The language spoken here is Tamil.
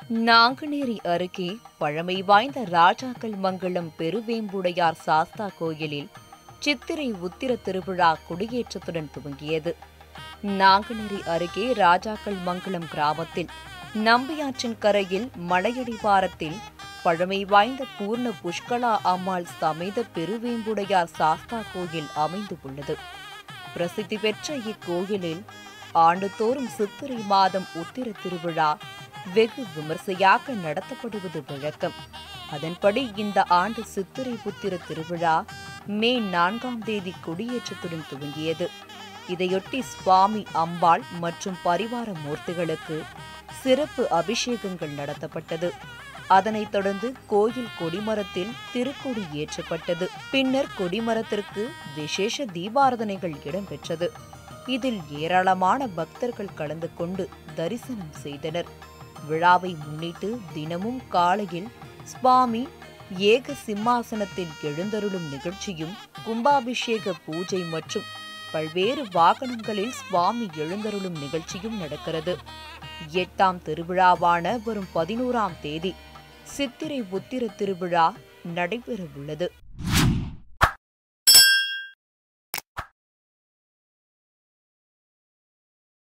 நாங்குநேரி அருகே பழமை வாய்ந்த ராஜாக்கள் மங்கலம் பெருவேம்புடையார் சாஸ்தா கோயிலில் சித்திரை உத்திர திருவிழா கொடியேற்றத்துடன் துவங்கியது நாங்குநேரி அருகே ராஜாக்கள் மங்கலம் கிராமத்தில் நம்பியாற்றின் கரையில் மலையடிவாரத்தில் பழமை வாய்ந்த பூர்ண புஷ்கலா அம்மாள் சமேத பெருவேம்புடையார் சாஸ்தா கோயில் அமைந்து உள்ளது பிரசித்தி பெற்ற இக்கோயிலில் ஆண்டுதோறும் சித்திரை மாதம் உத்திர திருவிழா வெகு விமர்சையாக நடத்தப்படுவது வழக்கம் அதன்படி இந்த ஆண்டு சித்திரை புத்திர திருவிழா மே நான்காம் தேதி கொடியேற்றத்துடன் துவங்கியது இதையொட்டி சுவாமி அம்பாள் மற்றும் பரிவார மூர்த்திகளுக்கு சிறப்பு அபிஷேகங்கள் நடத்தப்பட்டது அதனைத் தொடர்ந்து கோயில் கொடிமரத்தில் திருக்கொடி ஏற்றப்பட்டது பின்னர் கொடிமரத்திற்கு விசேஷ தீபாரதனைகள் இடம்பெற்றது இதில் ஏராளமான பக்தர்கள் கலந்து கொண்டு தரிசனம் செய்தனர் விழாவை முன்னிட்டு தினமும் காலையில் சுவாமி ஏக சிம்மாசனத்தில் எழுந்தருளும் நிகழ்ச்சியும் கும்பாபிஷேக பூஜை மற்றும் பல்வேறு வாகனங்களில் சுவாமி எழுந்தருளும் நிகழ்ச்சியும் நடக்கிறது எட்டாம் திருவிழாவான வரும் பதினோராம் தேதி சித்திரை உத்திர திருவிழா நடைபெறவுள்ளது